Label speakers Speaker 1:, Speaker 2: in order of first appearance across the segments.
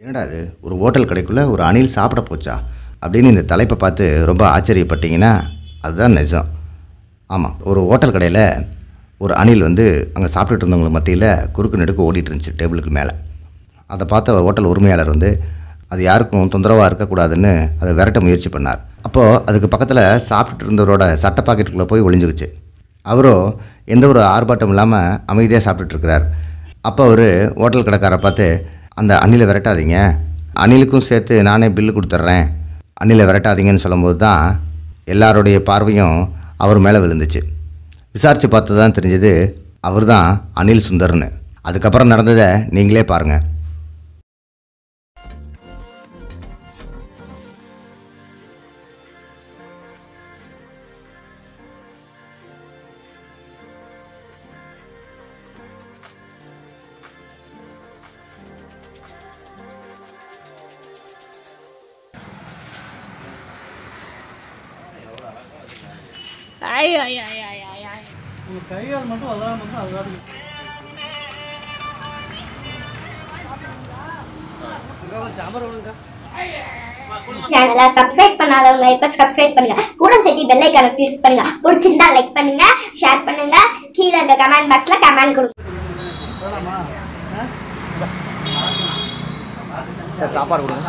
Speaker 1: என்னடா இது ஒரு ஹோட்டல் கடைக்குள்ளே ஒரு அணில் சாப்பிட போச்சா அப்படின்னு இந்த தலைப்பை பார்த்து ரொம்ப ஆச்சரியப்பட்டீங்கன்னா அதுதான் நிஜம் ஆமாம் ஒரு ஹோட்டல் கடையில் ஒரு அணில் வந்து அங்கே சாப்பிட்டுட்டு இருந்தவங்களுக்கு மத்தியில் குறுக்கு நெடுக்கு ஓடிட்டு இருந்துச்சு டேபிளுக்கு மேலே அதை பார்த்த ஹோட்டல் உரிமையாளர் வந்து அது யாருக்கும் தொந்தரவாக இருக்கக்கூடாதுன்னு அதை விரட்ட முயற்சி பண்ணார் அப்போது அதுக்கு பக்கத்தில் சாப்பிட்டுட்டு இருந்தவரோட சட்டை பாக்கெட்டுக்குள்ளே போய் ஒளிஞ்சுக்குச்சு அவரோ எந்த ஒரு ஆர்ப்பாட்டம் இல்லாமல் அமைதியாக சாப்பிட்டுட்டு இருக்கிறார் அப்போ அவர் ஹோட்டல் கடைக்காரரை பார்த்து அந்த அணிலை விரட்டாதீங்க அணிலுக்கும் சேர்த்து நானே பில்லு கொடுத்துட்றேன் அணிலை விரட்டாதீங்கன்னு சொல்லும்போது தான் எல்லாருடைய பார்வையும் அவர் மேலே விழுந்துச்சு விசாரித்து பார்த்து தான் தெரிஞ்சது அவர் தான் அனில் சுந்தர்னு அதுக்கப்புறம் நடந்ததை நீங்களே பாருங்கள்
Speaker 2: ஐய் ஐய் ஐய் ஐய் ஐய் ஐய்
Speaker 3: உங்க கையால் மட்டும் அதெல்லாம் மட்டும் அதுதான் சாம்பார் வேணுங்கக்கா
Speaker 4: சேனலை சப்ஸ்கிரைப் பண்ணாதவங்க இப்ப சப்ஸ்கிரைப் பண்ணுங்க கூட சேர்த்து பெல் ஐக்கானை கிளிக் பண்ணுங்க பிடிச்சிருந்தா லைக் பண்ணுங்க ஷேர் பண்ணுங்க கீழே இருக்க கமெண்ட் பாக்ஸ்ல கமெண்ட் கொடுங்க
Speaker 3: வேணாமா
Speaker 1: சார் சாப்பாடு கொடுங்க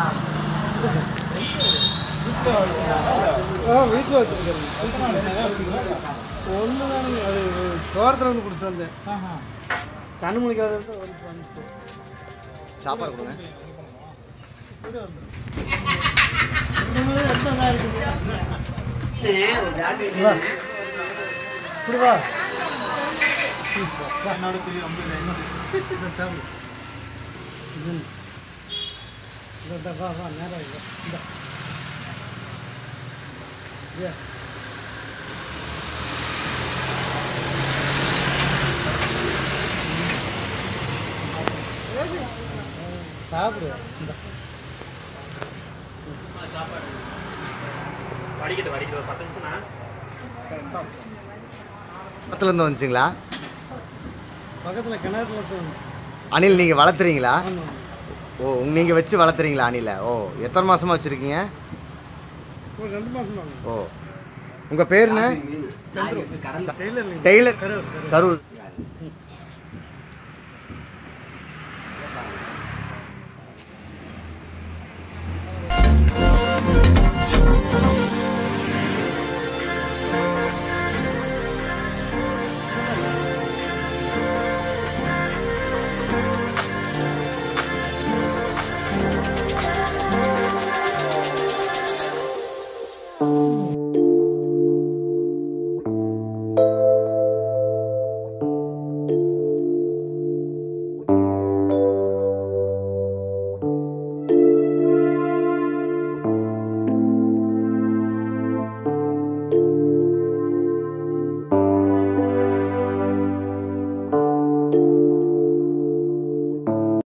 Speaker 3: ஆ வீட்டில் வச்சுருக்கேன் ஒன்று தானுங்க அது தோட்டத்தில் வந்து குடிச்சிட்டு வந்தேன் கண்ணு முடிக்காத
Speaker 1: சாப்பாடு கொடுங்க
Speaker 3: குடுவா நேரம் இல்லை இந்த ஏ சாப்பிடு இந்த
Speaker 5: வடிக்கட்டு வடிக்கட்டு ஒரு பத்து நிமிஷம்னா
Speaker 1: பக்கத்துலேருந்து வந்துச்சிங்களா
Speaker 3: பக்கத்தில் கிணறுல இருக்கு.
Speaker 1: அணில் நீங்கள் வளர்த்துறீங்களா
Speaker 3: ஆமா.
Speaker 1: ஓ நீங்கள் வச்சு வளர்த்துறீங்களா அணிலை ஓ எத்தனை மாதமாக வச்சுருக்கீங்க
Speaker 3: ஒரு ரெண்டு மாதம் தான்
Speaker 1: ஓ உங்கள் பேர் என்ன
Speaker 3: டெய்லர்
Speaker 1: டெய்லர் கரூர்